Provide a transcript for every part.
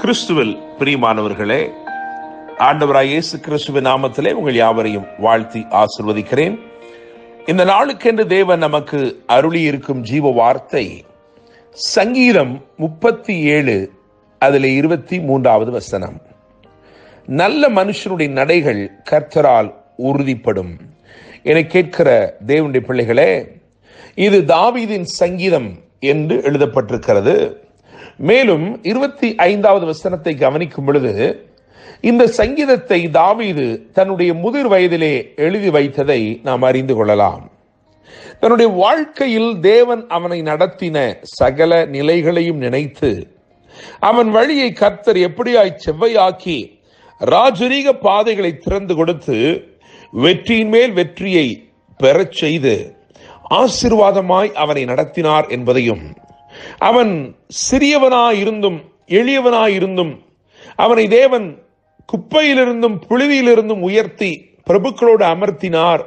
கிறிஸ்துவில் பிரியமானவர்களே ஆண்டவராய் இயேசு கிறிஸ்துவின் நாமத்திலே உங்கள் யாவரையும் வாழ்த்தி ஆசிர்வதிக்கிறேன் இந்த நாளுக்கென்று தேவன் நமக்கு அருளி இருக்கும் ஜீவ வார்த்தை சங்கீதம் முப்பத்தி ஏழு அதில் இருபத்தி மூன்றாவது வசனம் நல்ல மனுஷனுடைய நடைகள் கர்த்தரால் உறுதிப்படும் என கேட்கிற தேவனுடைய பிள்ளைகளே இது தாவீதின் சங்கீதம் என்று எழுதப்பட்டிருக்கிறது மேலும் இருபத்தி ஐந்தாவது வசனத்தை கவனிக்கும் பொழுது இந்த சங்கீதத்தை தாவீது தன்னுடைய முதிர் வயதிலே எழுதி வைத்ததை நாம் அறிந்து கொள்ளலாம் தன்னுடைய வாழ்க்கையில் தேவன் அவனை நடத்தின சகல நிலைகளையும் நினைத்து அவன் வழியை கர்த்தர் எப்படியாய் செவ்வையாக்கி ராஜரீக பாதைகளை திறந்து கொடுத்து வெற்றியின் மேல் வெற்றியை பெறச் செய்து ஆசிர்வாதமாய் அவனை நடத்தினார் என்பதையும் அவன் சிறியவனாயிருந்தும் எளியவனாயிருந்தும் அவனை தேவன் குப்பையிலிருந்தும் புழுதியிலிருந்தும் உயர்த்தி பிரபுக்களோடு அமர்த்தினார்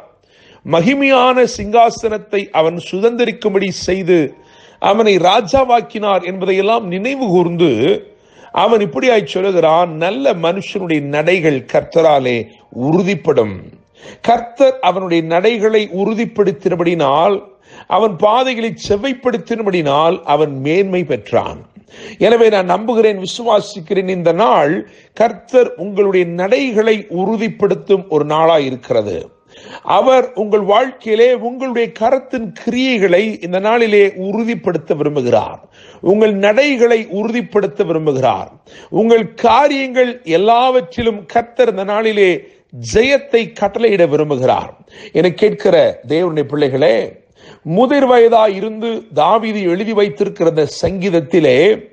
மகிமையான சிங்காசனத்தை அவன் சுதந்திரிக்கும்படி செய்து அவனை ராஜாவாக்கினார் என்பதையெல்லாம் நினைவு கூர்ந்து அவன் இப்படியாய் சொல்லுகிறான் நல்ல மனுஷனுடைய நடைகள் கர்த்தராலே உறுதிப்படும் கர்த்தர் அவனுடைய நடைகளை உறுதிப்படுத்தினபடினால் அவன் பாதைகளை செவ்வைப்படுத்தினபடினால் அவன் மேன்மை பெற்றான் எனவே நான் நம்புகிறேன் விசுவாசிக்கிறேன் இந்த நாள் கர்த்தர் உங்களுடைய நடைகளை உறுதிப்படுத்தும் ஒரு நாளாய் இருக்கிறது அவர் உங்கள் வாழ்க்கையிலே உங்களுடைய கரத்தின் கிரியைகளை இந்த நாளிலே உறுதிப்படுத்த விரும்புகிறார் உங்கள் நடைகளை உறுதிப்படுத்த விரும்புகிறார் உங்கள் காரியங்கள் எல்லாவற்றிலும் கர்த்தர் இந்த நாளிலே ஜெயத்தை கட்டளையிட விரும்புகிறார் என கேட்கிற தேவனுடைய பிள்ளைகளே முதிர் வயதாய் இருந்து தாவிதி எழுதி வைத்திருக்கிற இந்த சங்கீதத்திலே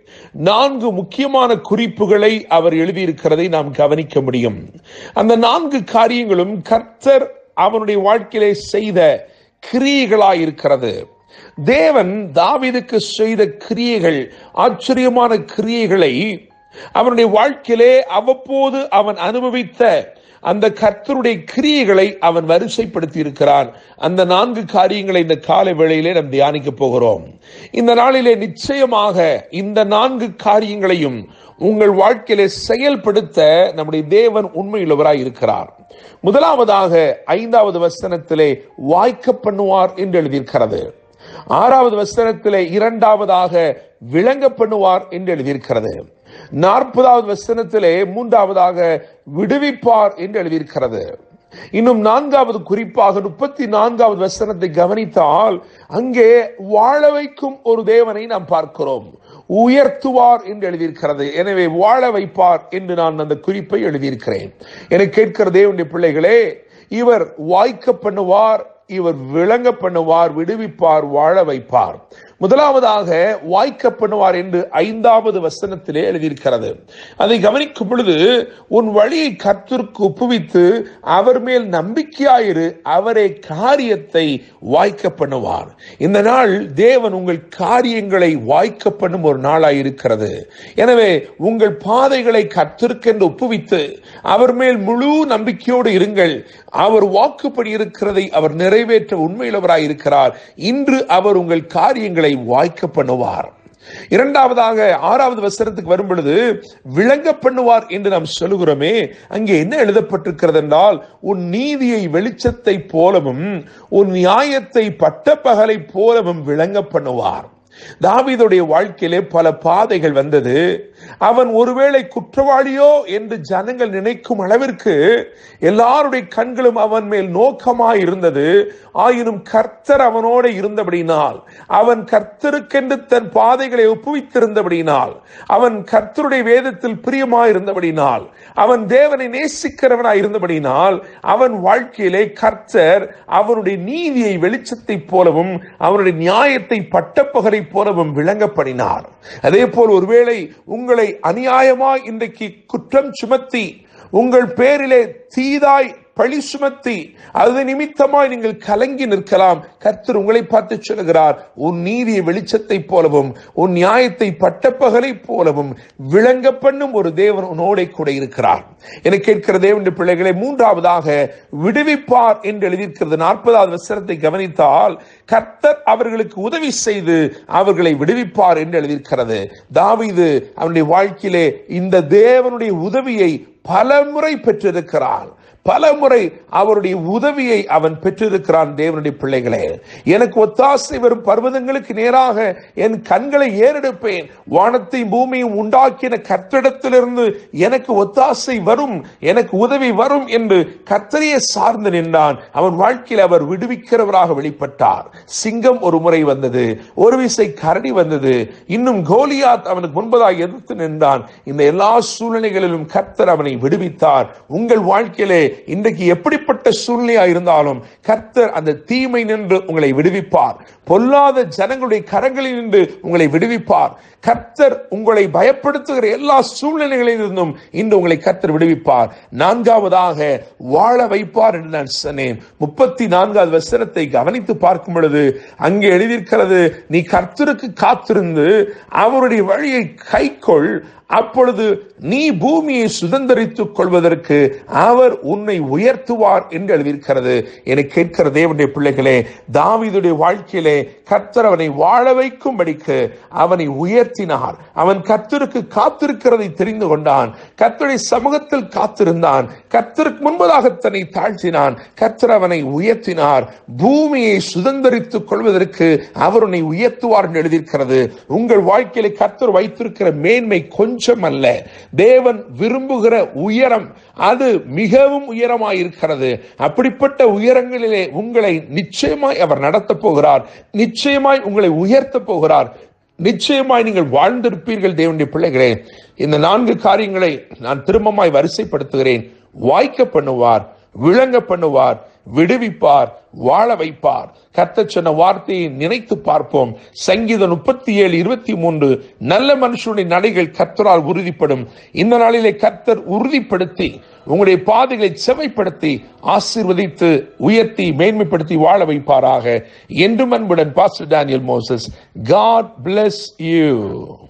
நான்கு முக்கியமான குறிப்புகளை அவர் எழுதியிருக்கிறதை நாம் கவனிக்க முடியும் அந்த நான்கு காரியங்களும் கர்த்தர் அவனுடைய வாழ்க்கையிலே செய்த கிரியைகளாய் இருக்கிறது தேவன் தாவிதுக்கு செய்த கிரியைகள் ஆச்சரியமான கிரியைகளை அவனுடைய வாழ்க்கையிலே அவ்வப்போது அவன் அனுபவித்த அந்த கர்த்தருடைய கிரியைகளை அவன் வரிசைப்படுத்தி இருக்கிறான் அந்த நான்கு காரியங்களை இந்த காலை வேளையிலே நாம் தியானிக்க போகிறோம் இந்த நாளிலே நிச்சயமாக இந்த நான்கு காரியங்களையும் உங்கள் வாழ்க்கையிலே செயல்படுத்த நம்முடைய தேவன் உண்மையுள்ளவராய் இருக்கிறார் முதலாவதாக ஐந்தாவது வசனத்திலே வாய்க்க பண்ணுவார் என்று எழுதியிருக்கிறது ஆறாவது வசனத்திலே இரண்டாவதாக விளங்க பண்ணுவார் என்று எழுதியிருக்கிறது நாற்பதாவது வசனத்திலே மூன்றாவதாக விடுவிப்பார் என்று எழுதியிருக்கிறது இன்னும் நான்காவது குறிப்பாக முப்பத்தி நான்காவது வசனத்தை கவனித்தால் அங்கே வாழ வைக்கும் ஒரு தேவனை நாம் பார்க்கிறோம் உயர்த்துவார் என்று எழுதியிருக்கிறது எனவே வாழ வைப்பார் என்று நான் அந்த குறிப்பை எழுதியிருக்கிறேன் என கேட்கிற தேவனுடைய பிள்ளைகளே இவர் வாய்க்க பண்ணுவார் இவர் விளங்க பண்ணுவார் விடுவிப்பார் வாழ வைப்பார் முதலாவதாக வாய்க்க பண்ணுவார் என்று ஐந்தாவது வசனத்திலே எழுதியிருக்கிறது அதை கவனிக்கும் பொழுது உன் வழியை கர்த்தருக்கு ஒப்புவித்து அவர் மேல் நம்பிக்கையாயிரு அவரே காரியத்தை வாய்க்க பண்ணுவார் இந்த நாள் தேவன் உங்கள் காரியங்களை வாய்க்க பண்ணும் ஒரு நாளாய் இருக்கிறது எனவே உங்கள் பாதைகளை கர்த்தருக்கென்று ஒப்புவித்து அவர் மேல் முழு நம்பிக்கையோடு இருங்கள் அவர் வாக்குப்படி இருக்கிறதை அவர் நிறைவேற்ற உண்மையுள்ளவராய் இருக்கிறார் இன்று அவர் உங்கள் காரியங்களை வாய்க்க பண்ணுவார் இரண்டாவதாக ஆறாவது வசனத்துக்கு வரும் பொழுது விளங்க பண்ணுவார் என்று நாம் சொல்லுகிறோமே அங்கே என்ன எழுதப்பட்டிருக்கிறது என்றால் உன் நீதியை வெளிச்சத்தை போலவும் உன் நியாயத்தை பட்டப்பகலை போலவும் விளங்க பண்ணுவார் தாவீதுடைய வாழ்க்கையிலே பல பாதைகள் வந்தது அவன் ஒருவேளை குற்றவாளியோ என்று ஜனங்கள் நினைக்கும் அளவிற்கு எல்லாருடைய கண்களும் அவன் மேல் நோக்கமாய் இருந்தது ஆயினும் கர்த்தர் அவனோடு இருந்தபடினால் அவன் கர்த்தருக்கென்று தன் பாதைகளை ஒப்புவித்திருந்தபடினால் அவன் கர்த்தருடைய வேதத்தில் பிரியமாய் இருந்தபடினால் அவன் தேவனை நேசிக்கிறவனாய் இருந்தபடினால் அவன் வாழ்க்கையிலே கர்த்தர் அவனுடைய நீதியை வெளிச்சத்தை போலவும் அவனுடைய நியாயத்தை பட்டப்பகரை போலவும் விளங்கப்படினார் அதே போல் ஒருவேளை உங்களை அநியாயமாய் இன்றைக்கு குற்றம் சுமத்தி உங்கள் பேரிலே தீதாய் பழி சுமத்தி அது நிமித்தமாய் நீங்கள் கலங்கி நிற்கலாம் கர்த்தர் உங்களை பார்த்து சொல்கிறார் உன் நீதியை வெளிச்சத்தை போலவும் உன் நியாயத்தை பட்டப்பகலை போலவும் விளங்க பண்ணும் ஒரு தேவன் உன்னோட கூட இருக்கிறார் என கேட்கிற தேவனுடைய பிள்ளைகளை மூன்றாவதாக விடுவிப்பார் என்று எழுதியிருக்கிறது நாற்பதாவது வசனத்தை கவனித்தால் கர்த்தர் அவர்களுக்கு உதவி செய்து அவர்களை விடுவிப்பார் என்று எழுதியிருக்கிறது தாவீது அவனுடைய வாழ்க்கையிலே இந்த தேவனுடைய உதவியை பலமுறை பெற்றிருக்கிறார் பலமுறை அவருடைய உதவியை அவன் பெற்றிருக்கிறான் தேவனுடைய பிள்ளைகளே எனக்கு ஒத்தாசை வரும் பர்வதங்களுக்கு நேராக என் கண்களை ஏறெடுப்பேன் வானத்தை பூமியும் உண்டாக்கின கர்த்தரிடத்திலிருந்து எனக்கு ஒத்தாசை வரும் எனக்கு உதவி வரும் என்று கர்த்தரையே சார்ந்து நின்றான் அவன் வாழ்க்கையில் அவர் விடுவிக்கிறவராக வெளிப்பட்டார் சிங்கம் ஒரு முறை வந்தது ஒரு விசை கரடி வந்தது இன்னும் கோலியாத் அவனுக்கு முன்பதாக எதிர்த்து நின்றான் இந்த எல்லா சூழ்நிலைகளிலும் கர்த்தர் அவனை விடுவித்தார் உங்கள் வாழ்க்கையிலே இன்றைக்கு எப்படிப்பட்ட சூழ்நிலையா இருந்தாலும் கர்த்தர் அந்த தீமை நின்று உங்களை விடுவிப்பார் பொல்லாத ஜனங்களுடைய கரங்களில் நின்று உங்களை விடுவிப்பார் கர்த்தர் உங்களை பயப்படுத்துகிற எல்லா சூழ்நிலைகளிலிருந்தும் இன்று உங்களை கர்த்தர் விடுவிப்பார் நான்காவதாக வாழ வைப்பார் என்று நான் சொன்னேன் முப்பத்தி நான்காவது வசனத்தை கவனித்து பார்க்கும் பொழுது அங்கே எழுதியிருக்கிறது நீ கர்த்தருக்கு காத்திருந்து அவருடைய வழியை கைக்கொள் அப்பொழுது நீ பூமியை சுதந்திரித்துக் கொள்வதற்கு அவர் உன்னை உயர்த்துவார் என்று எழுதியிருக்கிறது என கேட்கிற தேவனுடைய பிள்ளைகளே தாவீதுடைய வாழ்க்கையிலே கர்த்தர் அவனை வாழ வைக்கும்படிக்கு அவனை உயர்த்தினார் அவன் கர்த்தருக்கு காத்திருக்கிறதை தெரிந்து கொண்டான் கர்த்தருடைய சமூகத்தில் காத்திருந்தான் கர்த்தருக்கு முன்பதாக தன்னை தாழ்த்தினான் கர்த்தர் அவனை உயர்த்தினார் பூமியை சுதந்திரித்துக் கொள்வதற்கு அவர் உன்னை உயர்த்துவார் என்று எழுதியிருக்கிறது உங்கள் வாழ்க்கையில கர்த்தர் வைத்திருக்கிற மேன்மை கொஞ்சம் அல்ல தேவன் விரும்புகிற உயரம் அது மிகவும் உயரமாயிருக்கிறது அப்படிப்பட்ட உயரங்களிலே உங்களை நிச்சயமாய் அவர் நடத்தப் போகிறார் நிச்சயமாய் உங்களை உயர்த்தப் போகிறார் நிச்சயமாய் நீங்கள் வாழ்ந்திருப்பீர்கள் தேவனுடைய பிள்ளைகளே இந்த நான்கு காரியங்களை நான் திரும்பமாய் வரிசைப்படுத்துகிறேன் வாய்க்க பண்ணுவார் விளங்க பண்ணுவார் விடுவிப்பார் வாழ வைப்பார் கர்த்தர் சொன்ன வார்த்தையை நினைத்து பார்ப்போம் சங்கீதம் முப்பத்தி ஏழு இருபத்தி மூன்று நல்ல மனுஷனுடைய நடைகள் கர்த்தரால் உறுதிப்படும் இந்த நாளிலே கர்த்தர் உறுதிப்படுத்தி உங்களுடைய பாதைகளை செவைப்படுத்தி ஆசீர்வதித்து உயர்த்தி மேன்மைப்படுத்தி வாழ வைப்பாராக என்றும் அன்புடன் pastor Daniel Moses God bless you